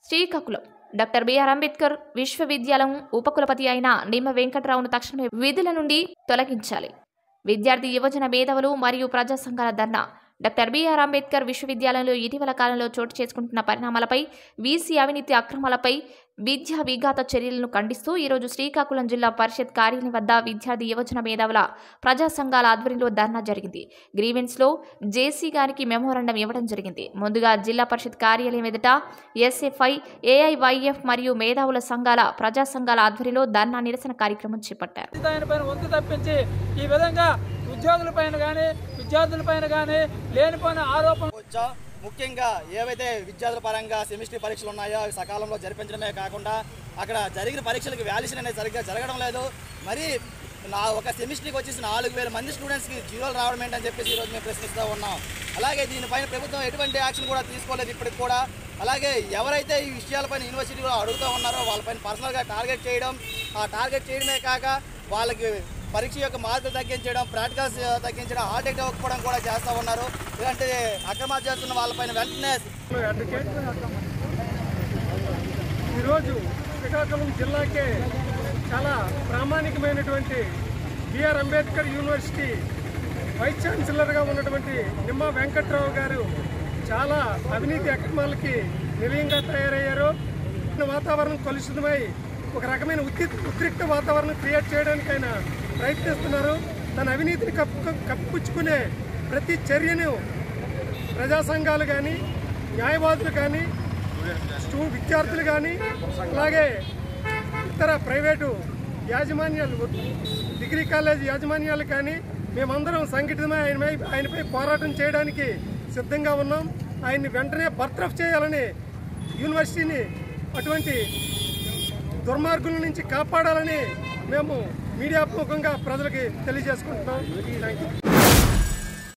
Srikakulam doctor BR Ambedkar విశ్వవిద్యాలయం ఉపకులపతి అయిన నిమ్మ వెంకట్రావును తక్షణమే విధుల నుండి తొలగించాలి విద్యార్థి యువజన మేధావులు మరియు ప్రజా సంఘాల ధర్నా డాక్టర్ బిఆర్ అంబేద్కర్ విశ్వవిద్యాలయంలో ఇటీవల కాలంలో చోటు చేసుకుంటున్న పరిణామాలపై వీసీ అవినీతి అక్రమాలపై విద్యా విఘాత చర్యలను ఖండిస్తూ ఈరోజు శ్రీకాకుళం జిల్లా పరిషత్ కార్యాలయం వద్ద విద్యార్థి యువజన మేధావుల ప్రజా సంఘాల ఆధ్వర్యంలో ధర్నా జరిగింది గ్రీవెన్స్లో జేసీ గారికి మెమోరాండం ఇవ్వడం జరిగింది ముందుగా జిల్లా పరిషత్ కార్యాలయం ఎదుట ఎస్ఎఫ్ఐ ఏఐవైఎఫ్ మరియు మేధావుల సంఘాల ప్రజా సంఘాల ఆధ్వర్యంలో ధర్నా నిరసన కార్యక్రమం చేపట్టారు ఆయన పైన వంతు తప్పించి ఈ విధంగా ఉద్యోగుల పైన కానీ విద్యార్థుల పైన కానీ లేనిపోయిన ఆరోపణ వచ్చా ముఖ్యంగా ఏవైతే విద్యార్థుల పరంగా సెమిస్టర్ పరీక్షలు ఉన్నాయో అవి సకాలంలో జరిపించడమే కాకుండా అక్కడ జరిగిన పరీక్షలకు వ్యాల్యూషన్ అనేది సరిగ్గా జరగడం లేదు మరి నా ఒక సెమిస్టర్కి వచ్చేసి నాలుగు వేల మంది స్టూడెంట్స్కి జీరోలు రావడం ఏంటని చెప్పేసి ఈరోజు మేము ప్రశ్నిస్తూ ఉన్నాం అలాగే దీనిపైన ప్రభుత్వం ఎటువంటి యాక్షన్ కూడా తీసుకోలేదు ఇప్పటికి కూడా అలాగే ఎవరైతే ఈ విషయాలపైన యూనివర్సిటీలో అడుగుతూ ఉన్నారో వాళ్ళపైన పర్సనల్గా టార్గెట్ చేయడం ఆ టార్గెట్ చేయడమే కాక వాళ్ళకి పరీక్ష యొక్క మార్కులు తగ్గించడం ప్రాక్టికల్స్ తగ్గించడం హార్ట్ అటాక్ ఇవ్వడం కూడా చేస్తూ ఉన్నారు ఇలాంటి అక్రమాలు చేస్తున్న వాళ్ళపైన వెంటనే అడ్వకేట్ ఈరోజు శ్రీకాకుళం జిల్లాకే చాలా ప్రామాణికమైనటువంటి బిఆర్ అంబేద్కర్ యూనివర్సిటీ వైస్ ఛాన్సలర్గా ఉన్నటువంటి నిమ్మ వెంకట్రావు గారు చాలా అవినీతి అక్రమాలకి నిలయంగా తయారయ్యారు వాతావరణం కలుషితమై ఒక రకమైన ఉద్రి ఉద్రిక్త వాతావరణం క్రియేట్ చేయడానికి ఆయన ప్రయత్నిస్తున్నారు తన అవినీతిని కప్పు కప్పిపుచ్చుకునే ప్రతి చర్యను ప్రజా సంఘాలు కానీ న్యాయవాదులు కానీ స్టూ విద్యార్థులు కానీ అలాగే ఇతర ప్రైవేటు యాజమాన్యాలు డిగ్రీ కాలేజ్ యాజమాన్యాలు కానీ మేమందరం సంఘటితమై ఆయనపై ఆయనపై పోరాటం చేయడానికి సిద్ధంగా ఉన్నాం ఆయన్ని వెంటనే బర్తరఫ్ చేయాలని యూనివర్సిటీని అటువంటి దుర్మార్గుల నుంచి కాపాడాలని మేము మీడియా ముఖంగా ప్రజలకి తెలియజేసుకుంటున్నాం థ్యాంక్ యూ